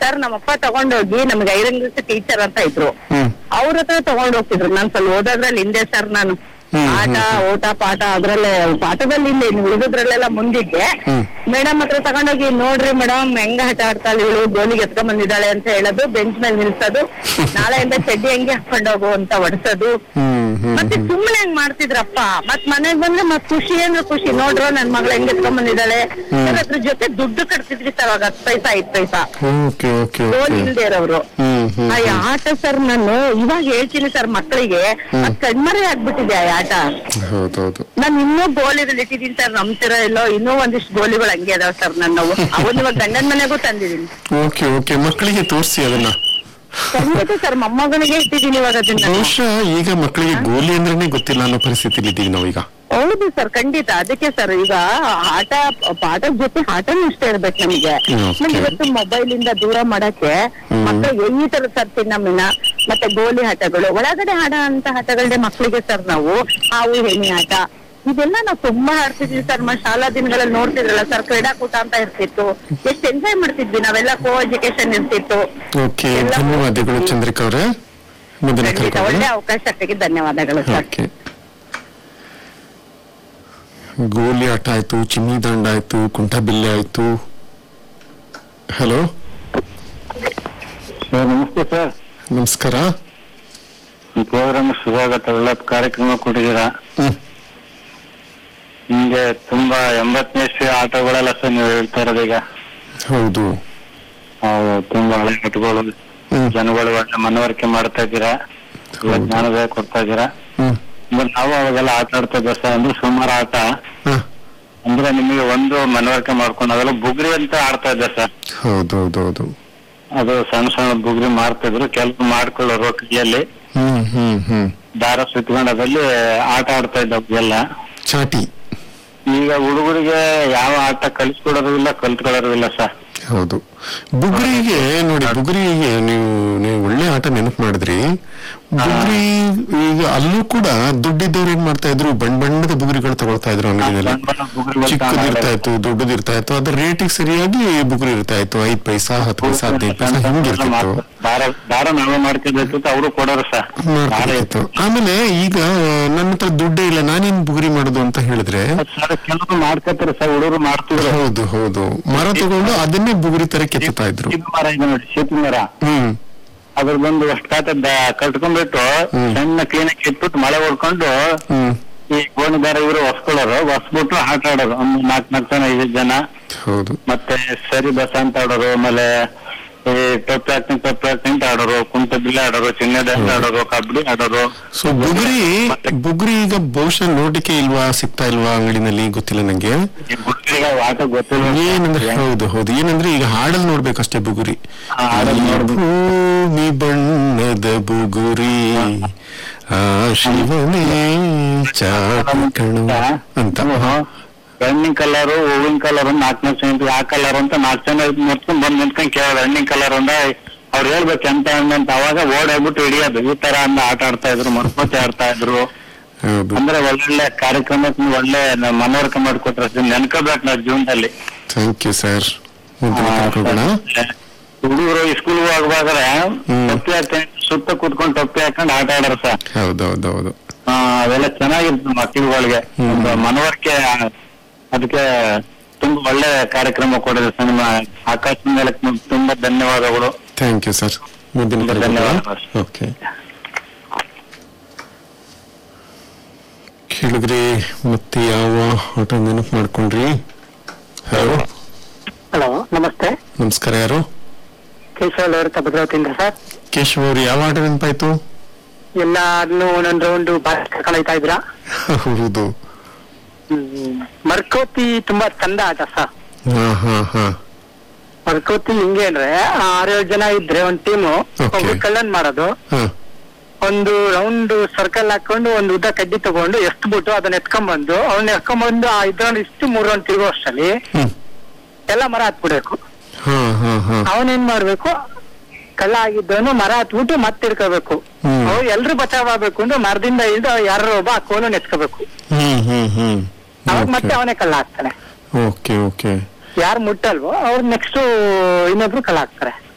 Sir ನಮ್ಮಪ್ಪ ತಗೊಂಡೋಗಿ ನಮ್ಗೆ ಐರಂಗ್ ಟೀಚರ್ ಅಂತ ಇದ್ರು ಹ್ಮ್ ಅವ್ರ ಹತ್ರ ತಗೊಂಡ್ ಹೋಗ್ತಿದ್ರು ನಾನ್ ಸ್ವಲ್ಪ ಓದೋದ್ರಲ್ಲಿ ಹಿಂದೆ ಸರ್ ನಾನು ಹ್ಮ್, ಆಟ ಓಟ ಪಾಠ ಅದ್ರಲ್ಲೇ ಪಾಠದಲ್ಲಿ ಹಿಂದೆ ಇನ್ನು ಉಳಿದದ್ರಲ್ಲೆಲ್ಲ ಮುಂದಿದ್ದೆ ಹ್ಮ್. ಮೇಡಮ್ ಹತ್ರ ತಗೊಂಡೋಗಿ ನೋಡ್ರಿ ಮೇಡಮ್ ಹೆಂಗ ಆಟ ಆಡ್ತಾಳೆ ಇವಳು ಗೋಲಿಗೆ ಎತ್ಕೊಂಡ್ ಬಂದಿದ್ದಾಳೆ ಅಂತ ಹೇಳೋದು ಬೆಂಚ್ ಮೇಲೆ ನಿಲ್ಸೋದು ನಾಳೆಯಿಂದ ಚಡ್ಡಿ ಹೆಂಗೆ ಹಾಕೊಂಡೋಗು ಅಂತ ಹೊಡ್ಸೋದು ಹ್ಮ್ ಹ್ಮ್ ಮತ್ತೆ ಸುಮ್ಮನೆ ಹಂಗ್ ಮಾಡ್ತಿದ್ರಪ್ಪ ಮತ್ ಮನೆಗ್ ಬಂದ್ರೆ ಮತ್ ಖುಷಿ ಅಂದ್ರೆ ಖುಷಿ ನೋಡ್ರ ನನ್ ಮಗಳು ಹೆಂಗ್ ಎತ್ಕೊಂಡ್ ಬಂದಿದ್ದಾಳೆ ಸರ್ ಅದ್ರ ಜೊತೆ ದುಡ್ಡು ಕಟ್ತಿದ್ರಿ ಸರ್ ಅವಾಗ ಹತ್ತು ಪೈಸಾ ಐದ್ paisa okay okay goal okay ಇಲ್ದೇ ಇರೋರು ಹ್ಮ್ ಹ್ಮ್ ಆ ಆಟ ಸರ್ ನಾನು ಇವಾಗ ಹೇಳ್ತೀನಿ ಸರ್ ಮಕ್ಕಳಿಗೆ ಅದ್ ಕಣ್ಮರೆ ಆಗ್ಬಿಟ್ಟಿದೆ ಆ ಆಟ ಹೌದೌದು ನಾನ್ ಇನ್ನೂ ಗೋಲಿಗಳು ಇಟ್ಟಿದ್ದೀನಿ ಸರ್ ನಂಬ್ತಿರೋ ಇಲ್ಲೋ ಇನ್ನೂ ಒಂದಿಷ್ಟು ಗೋಲಿಗಳು ಹಂಗೆ ಅದಾವ ಸರ್ ನನ್ನ ಅವನ್ ಇವಾಗ ಗಂಡನ ಮನೆಗೂ ತಂದಿದ್ದೀನಿ ಓಕೆ ಓಕೆ ಮಕ್ಕಳಿಗೆ ತೋರಿಸಿ ಅದನ್ನ ಖಂಡಿತ ಸರ್ ಮೊಮ್ಮಗನಿಗೆ ಇಟ್ಟಿದ್ದೀನಿ ಇವಾಗ ಅದನ್ನ ಬಹುಶಃ ಈಗ ಮಕ್ಕಳಿಗೆ ಗೋಲಿ ಅಂದ್ರೇನೆ ಗೊತ್ತಿಲ್ಲ ಅನ್ನೋ ಪರಿಸ್ಥಿತಿಲಿ ಇದ್ದೀವಿ ನಾವೀಗ ಹೌದು ಸರ್ ಖಂಡಿತ ಅದಕ್ಕೆ ಸರ್ ಈಗ ಆಟ ಪಾಠದ ಜೊತೆ ಆಟನೂ ಇಷ್ಟ ಇರ್ಬೇಕು ನಮಗೆ ಹ್ಮ್, okay. ನಮ್ಗೆ ಇವತ್ತು ಮೊಬೈಲ್ ಇಂದ ದೂರ ಮಾಡಕ್ಕೆ ಹ್ಮ್. ಮಕ್ಕಳಿಗೆ ಈ ತರ ಸರ್ ಚಿನ್ನಮಿನ ಮತ್ತೆ ಗೋಲಿ ಆಟಗಳು ಒಳಗಡೆ ಆಡ ಅಂತ ಆಟಗಳನ್ನೇ ಮಕ್ಕಳಿಗೆ ಸರ್ ನಾವು ಹಾವು ಹೆಣ್ಣಿ ಆಟ ಇದೆಲ್ಲ ನಾವು ತುಂಬಾ ಆಡ್ತಿದ್ವಿ ಸರ್ ನಮ್ಮ ಶಾಲಾ ದಿನಗಳಲ್ಲಿ ನೋಡ್ತಿದ್ರಲ್ಲ ಸರ್ ಕ್ರೀಡಾಕೂಟ ಅಂತ ಇರ್ತಿತ್ತು ಎಷ್ಟು ಎಂಜಾಯ್ ಮಾಡ್ತಿದ್ವಿ ನಾವೆಲ್ಲ ಕೋ ಎಜುಕೇಶನ್ ಇರ್ತಿತ್ತು ಓಕೆ ಎಲ್ಲ- ಧನ್ಯವಾದಗಳು ಚಂದ್ರಿಕಾ ಅವರೇ ಮುಂದಿನ ಖಂಡಿತ ಕರೆ ಒಳ್ಳೆ ಅವಕಾಶಕ್ಕೆ ಧನ್ಯವಾದಗಳು ಸರ್ ಓಕೆ ಗೋಲಿ ಆಟ ಆಯ್ತು ಚಿನ್ನಿ ದಂಡ ಆಯ್ತು ಕುಂಟಬಿಲ್ಲೆ ಆಯ್ತು ಹಲೋ ಸರ್ ನಮಸ್ತೆ ಸರ್ ನಮಸ್ಕಾರ ಈ ಪ್ರೋಗ್ರಾಮ್ ಶುರುವಾಗತ್ತೆ ಒಳ್ಳೆ ಕಾರ್ಯಕ್ರಮ ಕೊಟ್ಟಿದ್ದೀರಾ ಹ್ಮ್ ನಿಮ್ಗೆ ತುಂಬಾ ಎಂಬತ್ತನೇ ಇಸ್ವಿ ಆಟಗಳೆಲ್ಲ ಸರ್ ನೀವು ಹೇಳ್ತಾ ಇರೋದು ಈಗ ಹೌದು ಹೌದು, ತುಂಬಾ ಹಳೆ ಆಟಗಳು ಹ್ಮ್ ಜನಗಳು ಒಳ್ಳೆ ಮನವರಿಕೆ ಮಾಡ್ತಾ ಇದ್ದೀರಾ ಒಳ್ಳೆ ಹೌದು. ಜ್ಞಾನೋದಯ ಕೊಡ್ತಾ ಇದ್ದೀರಾ ಹ್ಮ್ ಅಂದ್ರೆ ನಾವು ಅವಾಗೆಲ್ಲ ಆಟ ಆಡ್ತಾ ಇದ್ದೆ ಸರ್ ಅಂದ್ರೆ ಸುಮಾರು ಆಟ ಹ, ಅಂದ್ರೆ ನಿಮಗೆ ಒಂದು ಮನವರಿಕೆ ಮಾಡ್ಕೊಂಡು ಅವೆಲ್ಲ ಬುಗ್ರಿ ಅಂತ ಆಡ್ತಾ ಇದ್ದೆ ಸರ್ ಹೌದು ಹೌದು ಹೌದು ಅದು ಸಣ್ಣ ಸಣ್ಣ ಬುಗ್ರಿ ಮಾಡ್ತಿದ್ರು ಕೆಲವು ಮಾಡ್ಕೊಳ್ಳೋರು ಕೈಯಲ್ಲಿ ಹ್ಮ್ ಹ್ಮ್ ಹ್ಮ್ ದಾರ ಸುತ್ಕೊಂಡು ಅದ್ರಲ್ಲಿ ಆಟ ಆಡ್ತಾ ಇದ್ದವು ಎಲ್ಲ ಚಾಟಿ ಈಗ ಹುಡುಗರಿಗೆ ಯಾವ ಆಟ ಕಲಿಸ್ಕೊಡೋದು ಇಲ್ಲ ಕಲ್ತ್ಕೊಳ್ಳೋದು ಇಲ್ಲ ಸರ್ ಹೌದು ಬುಗುರಿಗೆ ನೋಡಿ ಬುಗುರಿಗೆ ನೀವು ನೀವು ಒಳ್ಳೆ ಆಟ ನೆನಪು ಮಾಡಿದ್ರಿ ಬುಗುರಿ ಈಗ ಅಲ್ಲೂ ಕೂಡ ದುಡ್ಡಿದ್ದವ್ರು ಏನ್ ಮಾಡ್ತಾ ಇದ್ರು ಬಣ್ಣ ಬಣ್ಣದ ಬುಗುರಿಗಳು ತಗೊಳ್ತಾ ಇದ್ರು ಅಂಗಡಿನಲ್ಲಿ ಬಣ್ಣ ಬಣ್ಣದ ಬುಗುರಿಗಳು ಚಿಕ್ಕದಿರ್ತಾ ಇತ್ತು ದೊಡ್ಡದಿರ್ತಾ ಇತ್ತು ಅದ್ರ ರೇಟಿಗೆ ಸರಿಯಾಗಿ ಬುಗುರಿ ಇರ್ತಾ ಇತ್ತು ಐದ್ ಪೈಸಾ ಹತ್ತು ಪೈಸಾ ಹದಿನೈದು ಪೈಸಾ ಹಿಂಗಿರ್ತಿತ್ತು ದಾರ ದಾರ ನಾವೇ ಮಾಡ್ಕೋಬೇಕು ಅವರು ಕೊಡೋರು ಸರ್ ದಾರ ಮಾಡ್ತಿತ್ತು ಆಮೇಲೆ ಈಗ ನನ್ನ ಹತ್ರ ದುಡ್ಡೇ ಇಲ್ಲ ನಾನೇನ್ ಬುಗುರಿ ಮಾಡೋದು ಅಂತ ಹೇಳಿದ್ರೆ ಸರ್ ಕೆಲವರು ಮಾಡ್ಕೋತಾರೆ ಸರ್ ಹುಡುಗರು ಮಾಡ್ತಿದ್ರು ಹೌದು ಹೌದು ಮರ ತಗೊಂಡು ಅದನ್ನೇ ಬುಗುರಿ ತರ ಕೆತ್ತುತ್ತಾ ಇದ್ರು ಇದು ಮರ ಇದೆ ನೋಡಿ ಶೀತಿ ಮರ ಹ್ಮ್ ಅದ್ರ ಬಂದು ಅಷ್ಟು ಕಾತ ಕಟ್ಕೊಂಡ್ಬಿಟ್ಟು ಹ್ಮ್. ಸಣ್ಣ ಕ್ಲೀನಾಗಿ ಇಟ್ಬಿಟ್ಟು ಮಳೆ ಹೊಡ್ಕೊಂಡು ಹ್ಮ್ ಈ ಗೋಣಿ ದಾರ ಇವರು ಹೊಸ್ಕೊಳ್ಳೋರು ಹೊಸ್ಬಿಟ್ಟು ಆಟ ಆಡೋರು ಒಂದು ನಾಲ್ಕು ನಾಲ್ಕು ಜನ ಐದು ಜನ ಹೌದು ಮತ್ತೆ ಸರಿ ಬಸ ಅಂತ ಆಡೋರು ಆಮೇಲೆ ಈ ಟೊಪ್ಪಿ ಹಾಕ್ತೀನಿ ಟೊಪ್ಪಿ ಹಾಕ್ತೀನಿ ಅಂತ ಆಡೋರು ಕುಂಟ ಬಿಲ್ಲೆ ಆಡೋರು ಚಿನ್ನ ದಂಡ ಆಡೋರು ಕಬಡ್ಡಿ ಆಡೋರು ಸೊ ಬುಗುರಿ ಬುಗುರಿ ಈಗ ಬಹುಶಃ ನೋಟಕ್ಕೆ ಇಲ್ವಾ ಸಿಗ್ತಾ ಇಲ್ವಾ ಅಂಗಡಿನಲ್ಲಿ ಗೊತ್ತಿಲ್ಲ ನಂಗೆ ಈ ಹುಡುಗರಿಗೆ ಅವು ಆಟ ಗೊತ್ತಿಲ್ಲ ಏನಂದ್ರೆ ಹೌದು ಹೌದು ಏನಂದ್ರೆ ಈಗ ಹಾಡಲ್ ನೋಡ್ಬೇಕಷ್ಟೇ ಬುಗುರಿ ಆ, ಹಾಡಲ್ ನೋಡ್ಬೇಕು. ಭೂಮಿ ಬಣ್ಣದ ಬುಗುರಿ ಆ ಶಿವನೇ ಚಾಟಿ ಕಣು ಅಂತ ಹಣ್ಣಿನ ಕಲರ್ ಹೂವಿನ ಕಲರ್ ನಾಲ್ಕು ನಾಲ್ಕು ಜನ ಆ ಕಲರ್ ಅಂತ ನಾಲ್ಕು ಜನ ಮುಟ್ಕೊಂಡ್ ಬಂದ್ ನಿಂತ್ಕೊಂಡ್ ಕೇಳೋದು ಹಣ್ಣಿನ ಕಲರ್ ಅಂದ ಅವ್ರು ಹೇಳ್ಬೇಕು ಎಂತ ಹಣ್ಣು ಅಂತ ಅವಾಗ ಓಡಾಡ್ಬಿಟ್ಟು ಹಿಡಿಯೋದು ಈ ತರ ಅಂದ ಆಟ ಆಡ್ತಾ ಇದ್ರು ಮರ್ಕೋತಿ ಆಡ್ತಾ ಇದ್ರು ಹೌದು ಅಂದ್ರೆ ಒಳ್ಳೊಳ್ಳೆ ಕಾರ್ಯಕ್ರಮಕ್ಕೆ ನೀವು ಒಳ್ಳೆ ನ- ಮನವರಿಕೆ ಮಾಡಿಕೊಟ್ರೆ ನೆನ್ಕೋಬೇಕು ನಾವು ಜೀವನದಲ್ಲಿ ಥ್ಯಾಂಕ್ ಯು ಸರ್ ಮುಂದಿನ ಕರೆಗೆ ಹೋಗೋಣ ಹುಡುಗರು ಸ್ಕೂಲ್ ಹೋಗ್ಬೇಕಾದ್ರೆ ಹ್ಮ್. ಟೊಪ್ಪಿ ಹಾಕ್ತೀನಿ ಸುತ್ತ ಕೂತ್ಕೊಂಡು ಟೊಪ್ಪಿ ಹಾಕೊಂಡು ಆಟ ಆಡೋರು ಸರ್ ಹೌದು ಹೌದು ಹೌದು ಆ, ಅವೆಲ್ಲ ಚೆನ್ನಾಗಿರ್ತದೆ ಮಕ್ಕಳುಗಳಿಗೆ ಹ್ಮ್. ಒಂದು ಮನವರಿಕೆ ಅದಕ್ಕೆ ತುಂಬಾ ಒಳ್ಳೆ ಕಾರ್ಯಕ್ರಮ ಕೊಡಿದೆ ಸರ್ ನಿಮ್ಮ ಆಕಾಶ ಮೇಲೆ ತುಂಬಾ ಧನ್ಯವಾದಗಳು ಥ್ಯಾಂಕ್ ಯು ಸರ್ ಮುಂದಿನ ಕರೆಗೆ ಹೋಗೋಣ ಧನ್ಯವಾದಗಳು. ಓಕೆ ಕೇಳಿದ್ರಿ ಮತ್ತೆ ಯಾವ ಆಟ ನೆನಪು ಮಾಡ್ಕೊಂಡ್ರಿ ಹಲೋ ಹಲೋ ನಮಸ್ತೆ ನಮಸ್ಕಾರ ಯಾರು ಕೇಶವ ಅವರ ಭದ್ರಾವತಿಯಿಂದ ಸರ್ ಕೇಶವ್ ಅವ್ರು ಯಾವ ಆಟ ನೆನಪಾಯ್ತು ಎಲ್ಲಾರನ್ನು ಒಂದೊಂದು ರೌಂಡ್ ಕಳೀತಾ ಇದ್ರ ಹೌದು ಮರ್ಕೋತಿ ತುಂಬಾ ಚಂದ ಆಟ ಸರ್ ಹಾ ಹಾ ಹಾ ಮರ್ಕೋತಿ ಹಿಂಗೆ ಅಂದ್ರೆ ಆರೇಳು ಜನ ಇದ್ರೆ ಒಂದ್ ಟೀಮು Okay. ಒಬ್ರು ಕಳ್ಳನ್ ಮಾಡೋದು ಹಾ ಒಂದು ರೌಂಡ್ ಸರ್ಕಲ್ ಹಾಕೊಂಡು ಒಂದು ಉದ್ದ ಕಡ್ಡಿ ತಗೊಂಡು ಎಷ್ಟು ಬಿಟ್ಟು ಅದನ್ನ ಎತ್ಕೊಂಡ್ಬಂದು ಅವ್ನ ಎತ್ಕೊಂಡ್ಬಂದು ಆ ಇದ್ರೊಂದು ಇಷ್ಟು ಮೂರ್ ರೌಂಡ್ ತಿರುಗೋ ಅಷ್ಟರಲ್ಲಿ ಹ್ಮ್ ಎಲ್ಲ ಮರ ಹತ್ಬಿಡ್ಬೇಕು ಹಾ ಹಾ ಹಾ ಅವನೇನ್ ಮಾಡ್ಬೇಕು ಕಳ್ಳ ಆಗಿದ್ದವನು ಮರ ಹತ್ಬಿಟ್ಟು ಮತ್ತೆ ತಿರ್ಕೋಬೇಕು ಹ್ಮ್. ಅವ್ ಎಲ್ರು ಬಚಾವ್ ಆಗ್ಬೇಕು ಅಂದ್ರೆ ಮರದಿಂದ ಇಳ್ದು ಯಾರೋ ಒಬ್ಬ ಆ ಕೋಲನ್ ಎತ್ಕೋಬೇಕು ಹ್ಮ್ ಹ್ಮ್ ಹ್ಮ್ ಅವಾಗ ಮತ್ತೆ ಅವನೇ ಕಳ್ಳ ಆಗ್ತಾನೆ ಓಕೆ ಓಕೆ ಯಾರು ಮುಟ್ಟಲ್ವೋ ಅವ್ರು ನೆಕ್ಸ್ಟ್ ಇನ್ನೊಬ್ರು ಕಳ್ಳ ಆಗ್ತಾರೆ